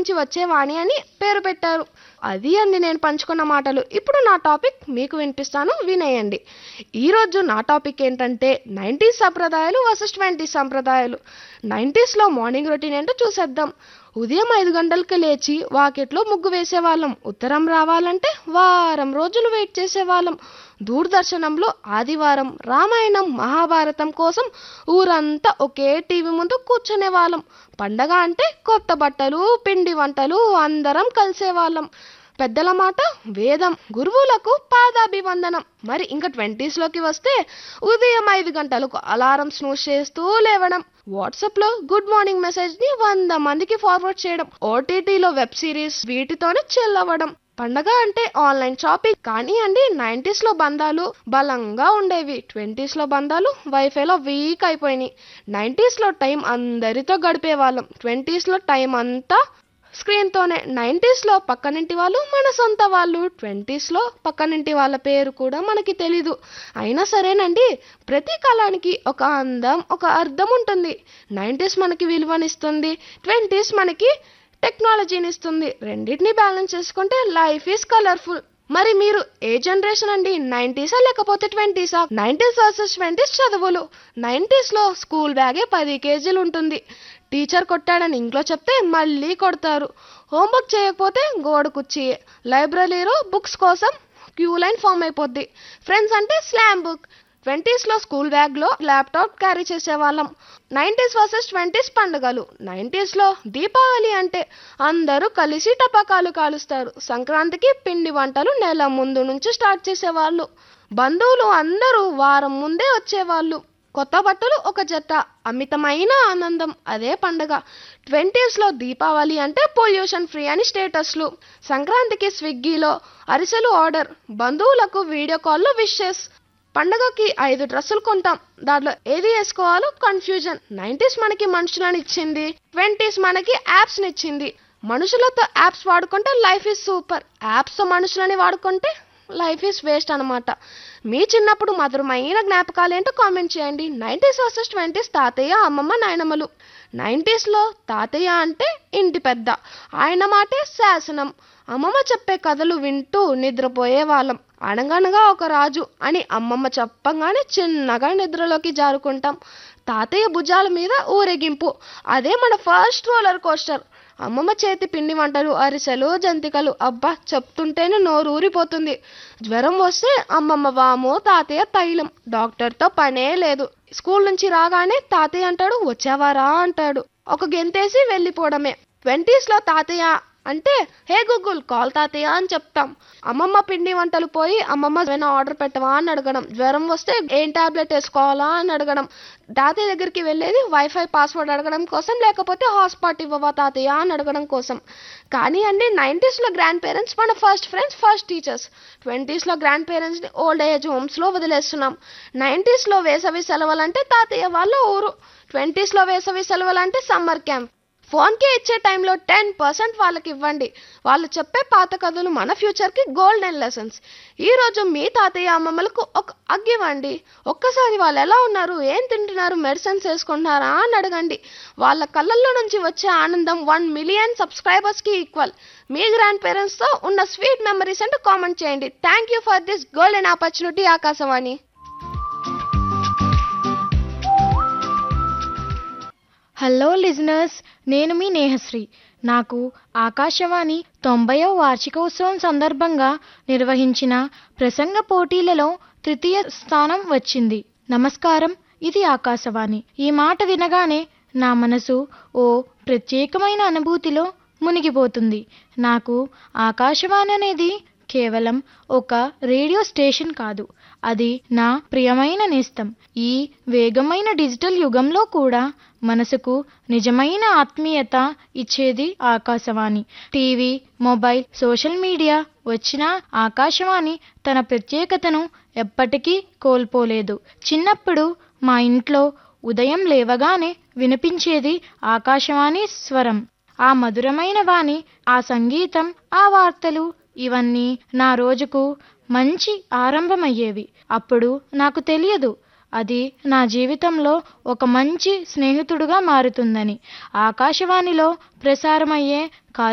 నుంచి వచ్చే వాణి అని పేరు పెట్టారు అది అండి నేను పంచుకున్న మాటలు ఇప్పుడు నా టాపిక్ మీకు వినిపిస్తాను వినేయండి ఈరోజు నా టాపిక్ ఏంటంటే నైంటీస్ సంప్రదాయాలు వర్సెస్ ట్వంటీస్ సంప్రదాయాలు నైంటీస్లో మార్నింగ్ రొటీన్ ఏంటో చూసేద్దాం ఉదయం ఐదు గంటలకు లేచి వాకిట్లో ముగ్గు వేసేవాళ్ళం ఉత్తరం రావాలంటే వారం రోజులు వెయిట్ చేసేవాళ్ళం దూరదర్శనంలో ఆదివారం రామాయణం మహాభారతం కోసం ఊరంతా ఒకే టీవీ ముందు కూర్చునే వాళ్ళం పండగ అంటే కొత్త బట్టలు పిండి వంటలు అందరం కలిసేవాళ్ళం పెద్దల మాట వేదం గురువులకు పాదాభివందనం మరి ఇంకా ట్వంటీస్లోకి వస్తే ఉదయం ఐదు గంటలకు అలారం స్నూస్ చేస్తూ లేవడం వాట్సాప్లో గుడ్ మార్నింగ్ మెసేజ్ని వంద మందికి ఫార్వర్డ్ చేయడం ఓటీటీలో వెబ్ సిరీస్ వీటితోనే చెల్లవడం పండగ అంటే ఆన్లైన్ షాపింగ్ కానీ అండి నైంటీస్లో బంధాలు బలంగా ఉండేవి ట్వంటీస్లో బంధాలు వైఫైలో వీక్ అయిపోయినాయి నైంటీస్లో టైం అందరితో గడిపే వాళ్ళం ట్వంటీస్లో టైం అంతా స్క్రీన్తోనే నైంటీస్లో పక్కనింటి వాళ్ళు మన సొంత వాళ్ళు ట్వంటీస్లో పక్కనింటి వాళ్ళ పేరు కూడా మనకి తెలీదు అయినా సరేనండి ప్రతి కాలానికి ఒక అందం ఒక అర్థం ఉంటుంది నైంటీస్ మనకి విలువనిస్తుంది ట్వంటీస్ మనకి టెక్నాలజీని ఇస్తుంది రెండింటిని బ్యాలెన్స్ చేసుకుంటే లైఫ్ ఈజ్ కలర్ఫుల్ మరి మీరు ఏ జనరేషన్ అండి నైంటీసా లేకపోతే ట్వంటీసా నైంటీస్ వర్సెస్ ట్వంటీస్ చదువులు నైంటీస్లో స్కూల్ బ్యాగే పది కేజీలు ఉంటుంది టీచర్ కొట్టాడని ఇంట్లో చెప్తే మళ్ళీ కొడతారు హోంవర్క్ చేయకపోతే గోడ కుర్చీ లైబ్రరీలో బుక్స్ కోసం క్యూ లైన్ ఫామ్ అయిపోద్ది ఫ్రెండ్స్ అంటే స్లామ్ బుక్ ట్వంటీస్లో స్కూల్ బ్యాగ్లో ల్యాప్టాప్ క్యారీ చేసేవాళ్ళం నైంటీస్ వర్సెస్ ట్వంటీస్ పండుగలు నైంటీస్లో దీపావళి అంటే అందరూ కలిసి టపాకాలు కాలుస్తారు సంక్రాంతికి పిండి వంటలు నెల ముందు నుంచి స్టార్ట్ చేసేవాళ్ళు బంధువులు అందరూ వారం ముందే వచ్చేవాళ్ళు కొత్త బట్టలు ఒక జత అమితమైన ఆనందం అదే పండగ ట్వంటీస్లో దీపావళి అంటే పొల్యూషన్ ఫ్రీ అని స్టేటస్లు సంక్రాంతికి స్విగ్గీలో అరిసెలు ఆర్డర్ బంధువులకు వీడియో కాల్లో విషెస్ పండగకి ఐదు డ్రెస్సులు కొంటాం దాంట్లో ఏది వేసుకోవాలో కన్ఫ్యూజన్ నైంటీస్ మనకి మనుషులను ఇచ్చింది ట్వంటీస్ మనకి యాప్స్ని ఇచ్చింది మనుషులతో యాప్స్ వాడుకుంటే లైఫ్ ఈజ్ సూపర్ యాప్స్తో మనుషులని వాడుకుంటే లైఫ్ ఈజ్ వేస్ట్ అనమాట మీ చిన్నప్పుడు మధురమైన జ్ఞాపకాలు ఏంటో కామెంట్ చేయండి నైంటీస్ వర్సెస్ ట్వంటీస్ తాతయ్య అమ్మమ్మ నాయనమ్మలు నైంటీస్లో తాతయ్య అంటే ఇంటి పెద్ద ఆయన మాటే శాసనం అమ్మమ్మ చెప్పే కథలు వింటూ నిద్రపోయే వాళ్ళం అనగనగా ఒక రాజు అని అమ్మమ్మ చెప్పంగానే చిన్నగా నిద్రలోకి జారుకుంటాం తాతయ్య భుజాల మీద ఊరేగింపు అదే మన ఫస్ట్ రోలర్ కోస్టర్ అమ్మమ్మ చేతి పిండి వంటలు అరిసెలు జంతికలు అబ్బా చెప్తుంటేనే నోరు ఊరిపోతుంది జ్వరం వస్తే అమ్మమ్మ వాము తాతయ్య తైలం డాక్టర్తో పనే లేదు స్కూల్ నుంచి రాగానే తాతయ్య అంటాడు వచ్చావారా అంటాడు ఒక గెంతేసి వెళ్ళిపోవడమే ట్వంటీస్లో తాతయ్య అంటే హే గూగుల్ కాల్ తాతయ్య అని చెప్తాం అమ్మమ్మ పిండి వంటలు పోయి అమ్మమ్మ ఏమైనా ఆర్డర్ పెట్టవా అని అడగడం జ్వరం వస్తే ఏం టాబ్లెట్ వేసుకోవాలా అని అడగడం తాతయ్య దగ్గరికి వెళ్ళేది వైఫై పాస్వర్డ్ అడగడం కోసం లేకపోతే హాట్స్పాట్ ఇవ్వవా తాతయ్య అని అడగడం కోసం కానీ అండి నైంటీస్లో గ్రాండ్ పేరెంట్స్ మన ఫస్ట్ ఫ్రెండ్స్ ఫస్ట్ టీచర్స్ ట్వంటీస్లో గ్రాండ్ పేరెంట్స్ని ఓల్డ్ ఏజ్ హోమ్స్లో వదిలేస్తున్నాం నైంటీస్లో వేసవి సెలవులంటే తాతయ్య వాళ్ళ ఊరు ట్వంటీస్లో వేసవి సెలవులంటే సమ్మర్ క్యాంప్ ఫోన్కే ఇచ్చే టైంలో టెన్ పర్సెంట్ వాళ్ళకి ఇవ్వండి వాళ్ళు చెప్పే పాత కథలు మన ఫ్యూచర్కి గోల్డెన్ లెసన్స్ ఈరోజు మీ తాతయ్య అమ్మమ్మలకు ఒక అగ్గి ఇవ్వండి ఒక్కసారి వాళ్ళు ఎలా ఉన్నారు ఏం తింటున్నారు మెడిసిన్స్ వేసుకుంటున్నారా అని అడగండి వాళ్ళ కళ్ళల్లో నుంచి వచ్చే ఆనందం వన్ మిలియన్ సబ్స్క్రైబర్స్కి ఈక్వల్ మీ గ్రాండ్ పేరెంట్స్తో ఉన్న స్వీట్ మెమరీస్ అంటే కామెంట్ చేయండి thank you for this golden opportunity Akashvani hello listeners నేను మీ నేహశ్రీ నాకు ఆకాశవాణి తొంభైవ వార్షికోత్సవం సందర్భంగా నిర్వహించిన ప్రసంగ పోటీలలో తృతీయ స్థానం వచ్చింది నమస్కారం ఇది ఆకాశవాణి ఈ మాట వినగానే నా మనసు ఓ ప్రత్యేకమైన అనుభూతిలో మునిగిపోతుంది నాకు ఆకాశవాణి అనేది కేవలం ఒక రేడియో స్టేషన్ కాదు అది నా ప్రియమైన నేస్తం ఈ వేగమైన డిజిటల్ యుగంలో కూడా మనసుకు నిజమైన ఆత్మీయత ఇచ్చేది Akashvani TV mobile social media వచ్చినా ఆకాశవాణి తన ప్రత్యేకతను ఎప్పటికీ కోల్పోలేదు చిన్నప్పుడు మా ఇంట్లో ఉదయం లేవగానే వినిపించేది ఆకాశవాణి స్వరం ఆ మధురమైన వాణి ఆ సంగీతం ఆ వార్తలు ఇవన్నీ నా రోజుకు మంచి ఆరంభమయ్యేవి అప్పుడు నాకు తెలియదు అది నా జీవితంలో ఒక మంచి స్నేహితుడుగా మారుతుందని ఆకాశవాణిలో ప్రసారమయ్యే